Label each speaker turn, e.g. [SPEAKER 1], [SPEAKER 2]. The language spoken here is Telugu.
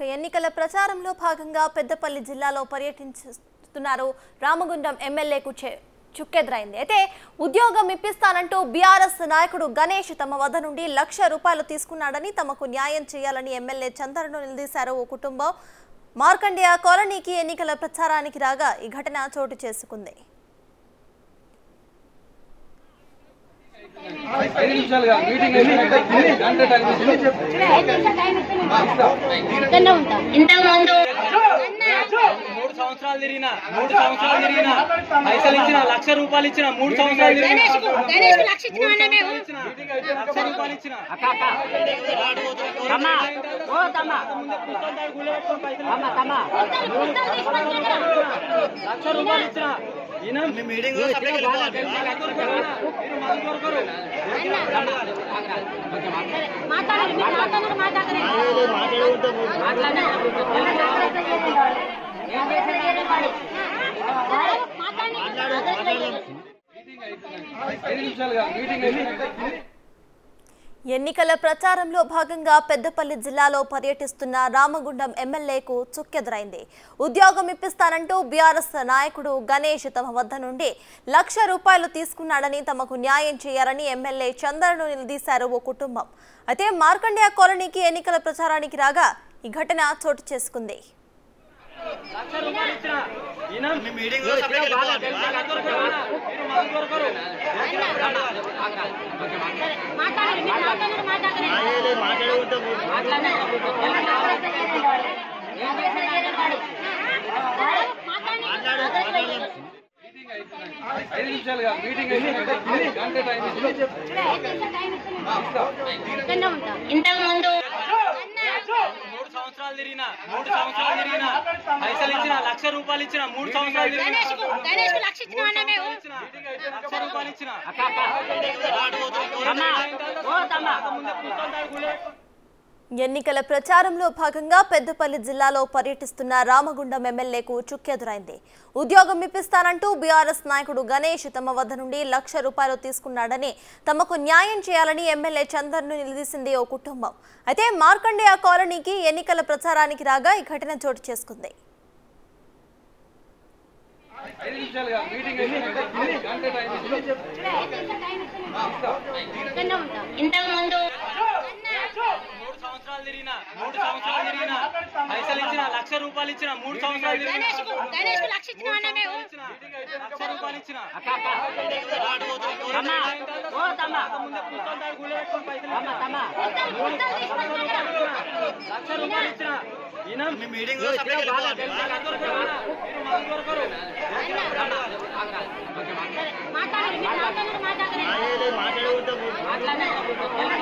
[SPEAKER 1] ఎన్నికల ప్రచారంలో భాగంగా పెద్దపల్లి జిల్లాలో పర్యటిస్తున్నారు రామగుండం ఎమ్మెల్యేకు చే- చుక్కెదురైంది అయితే ఉద్యోగం ఇప్పిస్తానంటూ బీఆర్ఎస్ నాయకుడు గణేష్ తమ వద్ద నుండి లక్ష రూపాయలు తీసుకున్నాడని తమకు న్యాయం చేయాలని ఎమ్మెల్యే చంద్రను నిలదీశారు ఓ కుటుంబం మార్కండేయ కాలనీకి ఎన్నికల ప్రచారానికి రాగా ఈ ఘటన చోటు చేసుకుంది
[SPEAKER 2] ఐదు నిమిషాలుగా మీటింగ్ అయిపోయింది గంట టైం ఇచ్చింది.
[SPEAKER 3] ఇక్కడనే ఉంటా ఇంతకు ముందు
[SPEAKER 4] మూడు సంవత్సరాలు తిరిగిన మూడు సంవత్సరాలు తిరిగిన పైసలు ఇచ్చిన లక్ష రూపాయలు ఇచ్చిన మూడు సంవత్సరాలు తిరిగిన
[SPEAKER 3] గణేష్ కు గణేష్ కు లక్ష ఇచ్చిన అన్న మేము
[SPEAKER 4] ఇచ్చిన. లక్ష రూపాయలు ఇచ్చిన లక్ష రూపాయలు ఇచ్చిన ఈయన
[SPEAKER 3] మాట్లాడాలి మీరు మాట్లాడారు మాట్లాడాలి
[SPEAKER 2] ఐదు నిమిషాలుగా మీటింగ్ అయిపోయింది
[SPEAKER 1] ఎన్నికల ప్రచారంలో భాగంగా పెద్దపల్లి జిల్లాలో పర్యటిస్తున్న రామగుండం ఎమ్మెల్యేకు చుక్కెదురైంది ఉద్యోగం ఇప్పిస్తానంటూ బీఆర్ఎస్ నాయకుడు గణేష్ తమ వద్ద నుండి లక్ష రూపాయలు తీసుకున్నాడని తమకు న్యాయం చేయాలని ఎమ్మెల్యే చంద్రను నిలదీశారు ఓ కుటుంబం అయితే మార్కండేయ కాలనీకి ఎన్నికల ప్రచారానికి రాగా ఈ ఘటన చోటు చేసుకుంది
[SPEAKER 4] లక్ష రూపాయలు ఇచ్చిన ఈయన బాగా తెలుసా? మీరు మాకు దొరకరు.
[SPEAKER 3] మాట్లాడాలి మీరు మాట్లాడారు మాట్లాడాలి
[SPEAKER 2] ఐదు నిమిషాలుగా మీటింగ్ అయిపోయింది గంట టైం ఇచ్చింది.
[SPEAKER 3] ఇక్కడనే ఉంటా ఇంతకు ముందు
[SPEAKER 4] మూడు సంవత్సరాలు తిరిగిన మూడు సంవత్సరాలు తిరిగిన పైసలు ఇచ్చిన లక్ష రూపాయలు ఇచ్చిన మూడు సంవత్సరాలు తిరిగిన
[SPEAKER 3] గణేష్ కు గణేష్ కు లక్ష ఇచ్చిన అన్న మేము
[SPEAKER 4] ఇచ్చిన. లక్ష రూపాయలు ఇచ్చిన
[SPEAKER 1] ఎన్నికల ప్రచారంలో భాగంగా పెద్దపల్లి జిల్లాలో పర్యటిస్తున్న రామగుండం ఎమ్మెల్యేకు చుక్కెదురైంది ఉద్యోగం ఇప్పిస్తానంటూ బీఆర్ఎస్ నాయకుడు గణేష్ తమ వద్ద నుండి లక్ష రూపాయలు తీసుకున్నాడని తమకు న్యాయం చేయాలని ఎమ్మెల్యే చందర్ను నిలదీసింది ఓ కుటుంబం అయితే మార్కండేయ కాలనీకి ఎన్నికల ప్రచారానికి రాగా ఈ ఘటన చోటు చేసుకుంది
[SPEAKER 2] ఐదు నిమిషాలుగా మీటింగ్ అయిపోయింది గంట టైం ఇచ్చింది.
[SPEAKER 3] ఇక్కడనే ఉంటా ఇంతకు ముందు
[SPEAKER 4] మూడు సంవత్సరాలు తిరిగిన మూడు సంవత్సరాలు తిరిగిన పైసలు ఇచ్చిన లక్ష రూపాయలు ఇచ్చిన మూడు సంవత్సరాలు తిరిగిన
[SPEAKER 3] గణేష్ కు గణేష్ కు లక్ష ఇచ్చిన అన్న మేము
[SPEAKER 4] ఇచ్చిన. లక్ష రూపాయలు ఇచ్చిన లక్ష రూపాయలు ఇచ్చిన ఈయన బాగా తెలుసా? మీరు మాకు దొరకరు.
[SPEAKER 3] మాట్లాడాలి మీరు మాట్లాడారు మాట్లాడాలి